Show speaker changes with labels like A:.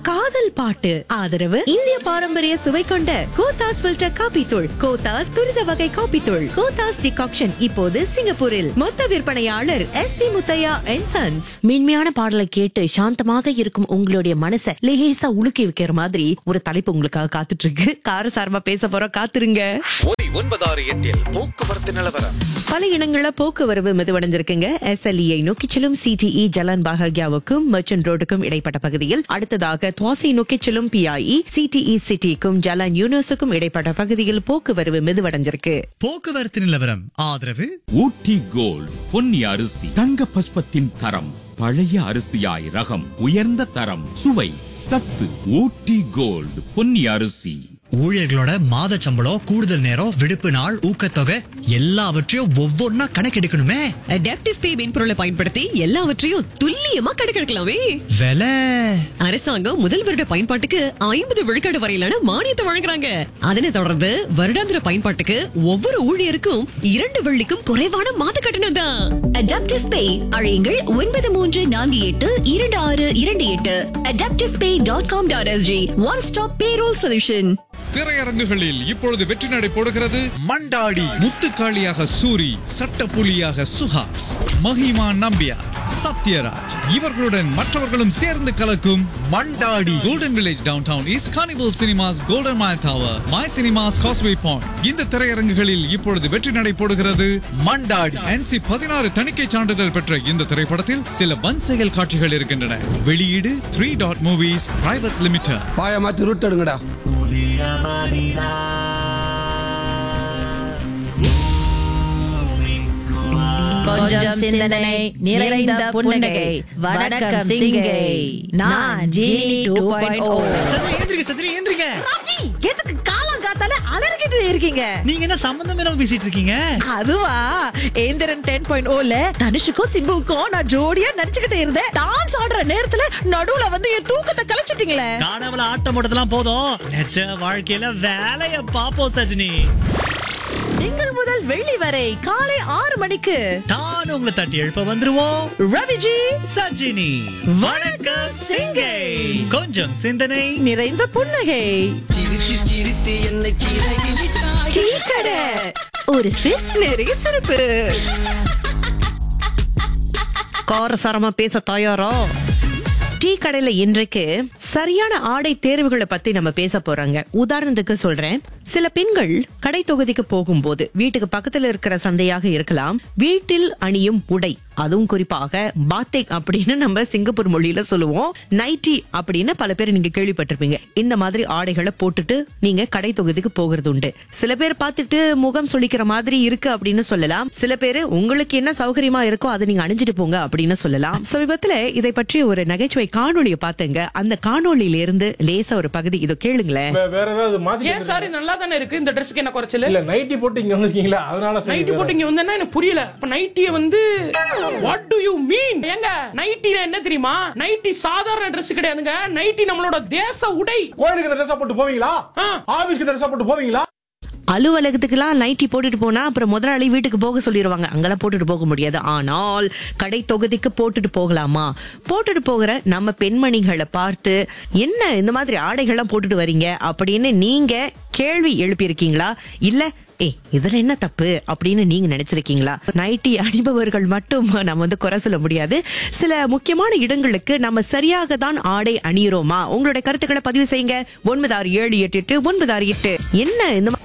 A: காதல் பாட்டு ஆதரவு இந்திய பாரம்பரிய சுவை கொண்ட கோத்தாஸ் ஃபில்டர் காபி தூள் கோத்தாஸ் துரித வகை காபி தூள் கோத்தாஸ் டிகாக்ஷன் இப்போது சிங்கப்பூரில் மொத்த விற்பனையாளர் S P Muthiah and sons மென்மையான பாடலை கேட்டு சாந்தமாக இருக்கும் உங்களுடைய மனசை லேசா உலுக்கி வைக்கிற மாதிரி ஒரு தலைப்பு உங்களுக்காக காத்துட்டு இருக்கு காரசாரமா பேச போறோம் காத்துருங்க
B: ஒலி ஒன்பதாறு எட்டில் போக்குவரத்து நிலவரம்
A: பல இடங்கள போக்குவரவு மெதுவடைஞ்சிருக்குங்க எஸ்எல்இஐ நோக்கி செல்லும் சிடிஇ ஜலன் பாகக்யாவுக்கும் மர்ச்சன்ட் ரோடுக்கும் இடைப்பட்ட பகுதியில் அடுத்ததாக துவாசி நோக்கி செல்லும் பிஐஇ சிடிஇ சிட்டிக்கும் ஜலன் யூனிவர்ஸுக்கும் இடைப்பட்ட பகுதியில் போக்குவரவு மெதுவடைஞ்சிருக்கு
C: போக்குவரத்து நிலவரம் ஆதரவு
D: ஊட்டி கோல்ட் பொன்னி அரிசி தங்க பஸ்பத்தின் தரம் பழைய அரிசியாய் ரகம் உயர்ந்த தரம் சுவை சத்து ஊட்டி கோல்ட் பொன்னி அரிசி
C: ஊழியர்களோட மாத சம்பளம் கூடுதல் நேரம் விடுப்பு நாள் ஊக்கத்தொகை எல்லாவற்றையும் ஒவ்வொன்னா கணக்கெடுக்கணுமே
E: அடாப்டிவ் பே மென்பொருளை பயன்படுத்தி எல்லாவற்றையும் துல்லியமா கணக்கெடுக்கலாமே
C: விலை
E: அரசாங்கம் முதல் வருட பயன்பாட்டுக்கு ஐம்பது விழுக்காடு வரையிலான மானியத்தை வழங்குறாங்க அதனைத் தொடர்ந்து வருடாந்திர பயன்பாட்டுக்கு ஒவ்வொரு ஊழியருக்கும் இரண்டு வெள்ளிக்கும் குறைவான மாத கட்டணம் தான்
F: அடாப்டிவ் பே அழையுங்கள் ஒன்பது மூன்று நான்கு எட்டு இரண்டு ஆறு இரண்டு எட்டு adaptive pay dot com dot SG one stop payroll solution
G: திரையரங்குகளில் இப்பொழுது வெற்றி நடை போடுகிறது மண்டாடி முத்துக்காளியாக சூரி சட்டப்புலியாக சுஹாஸ் மஹிமா நம்பியார் சத்யராஜ் இவர்களுடன் மற்றவர்களும் சேர்ந்து கலக்கும் Mandaadi golden village downtown is carnival cinemas golden mile tower my cinemas causeway point இந்த திரையரங்குகளில் இப்பொழுது வெற்றி நடை போடுகிறது மண்டாடி என்சி பதினாறு தணிக்கை சான்றிதழ் பெற்ற இந்த திரைப்படத்தில் சில வன்செயல் காட்சிகள் இருக்கின்றன வெளியீடு three dot movies private limited
H: பாய மாத்தி ரூட் எடுங்கடா
I: கொஞ்சம் சிந்தனை நிறைந்த புன்னகை வணக்கம் சிங்கை நான் ஜீனி டூ பாயிண்ட் ஓ
C: சத்ரி ஏந்திரிங்க சத்ரி ஏந்திரிங்க
A: எதுக்கு காலம் காத்தால அலறிக்கிட்டு இருக்கீங்க
C: நீங்க என்ன சம்பந்தம் இல்லாம பேசிட்டு இருக்கீங்க
A: அதுவா ஏந்திரன் டென் பாயிண்ட் ஓல தனுஷுக்கும் சிம்புவுக்கும் நான் ஜோடியா நடிச்சுக்கிட்டு இருந்தேன் டான்ஸ் ஆடுற நேரத்துல நடுவுல வந்து என் தூக்கத்தை கலைச்சிட்டீங்களே
C: காணவல ஆட்டம் போட்டதெல்லாம் போதும் நிஜ வாழ்க்கையில வேலைய பாப்போம் சஜினி
A: திங்கள் முதல் வெள்ளி வரை காலை ஆறு மணிக்கு
C: தான் உங்களை தட்டி எழுப்ப வந்துருவோம்
A: ரவிஜி
C: சஜினி வணக்கம் சிங்கை கொஞ்சம் சிந்தனை
A: நிறைந்த புன்னகை டீ கடை ஒரு சிப் நிறைய சிறப்பு காரசாரமா பேச தயாரா டீ கடையில இன்றைக்கு சரியான ஆடை தேர்வுகளை பத்தி நம்ம பேச போறாங்க உதாரணத்துக்கு சொல்றேன் சில பெண்கள் கடை தொகுதிக்கு போகும்போது வீட்டுக்கு பக்கத்துல இருக்கிற சந்தையாக இருக்கலாம் வீட்டில் அணியும் உடை அதுவும் குறிப்பாக பாத்தேக் அப்படின்னு நம்ம சிங்கப்பூர் மொழியில சொல்லுவோம் நைட்டி அப்படின்னு பல பேர் நீங்க கேள்விப்பட்டிருப்பீங்க இந்த மாதிரி ஆடைகளை போட்டுட்டு நீங்க கடை தொகுதிக்கு போகிறது உண்டு சில பேர் பார்த்துட்டு முகம் சொல்லிக்கிற மாதிரி இருக்கு அப்படின்னு சொல்லலாம் சில பேர் உங்களுக்கு என்ன சௌகரியமா இருக்கோ அதை நீங்க அணிஞ்சிட்டு போங்க அப்படின்னு சொல்லலாம் சமீபத்துல இதை பற்றி ஒரு நகைச்சுவை காணொளியை பார்த்தேங்க அந்த காணொளியில இருந்து லேசா ஒரு பகுதி இதோ கேளுங்களேன்
H: வேற ஏதாவது மாத்தி
J: ஏன் சாரி நல்லா தானே இருக்கு இந்த ட்ரெஸ்க்கு என்ன குறைச்சல்
H: இல்ல நைட்டி போட்டு இங்க வந்திருக்கீங்களா அதனால சரி,
J: நைட்டி
H: வேற-
J: போட்டு இங்க வந்தேன்னா எனக்கு புரியல இப்ப நைட்டிய வந்து வாட் டு யூ மீன் ஏங்க நைட்டில என்ன தெரியுமா நைட்டி சாதாரண Dress கிடையாதுங்க நைட்டி நம்மளோட தேச உடை
H: கோயிலுக்கு இந்த ட்ரெஸ் போட்டு போவீங்களா
J: ஆ.
H: ஆபீஸ்க்கு ட்ரெஸ் போட்டு போவீங்களா
A: அலுவலகத்துக்குலாம் நைட்டி போட்டுட்டு போனா அப்புறம் முதலாளி வீட்டுக்கு போக சொல்லிடுவாங்க அங்கெல்லாம் போட்டுட்டு போக முடியாது ஆனால் கடை தொகுதிக்கு போட்டுட்டு போகலாமா போட்டுட்டு போகிற நம்ம பெண்மணிகளை பார்த்து என்ன இந்த மாதிரி ஆடைகள்லாம் போட்டுட்டு வரீங்க அப்படின்னு நீங்க கேள்வி எழுப்பியிருக்கீங்களா இல்ல ஏ இதுல என்ன தப்பு அப்படின்னு நீங்க நினைச்சிருக்கீங்களா நைட்டி அணிபவர்கள் மட்டும் நம்ம வந்து குறை சொல்ல முடியாது சில முக்கியமான இடங்களுக்கு நம்ம சரியாக தான் ஆடை அணியிறோமா உங்களுடைய கருத்துக்களை பதிவு செய்யுங்க ஒன்பது ஆறு ஏழு எட்டு எட்டு ஒன்பது ஆறு எட்டு என்ன இந்த மா-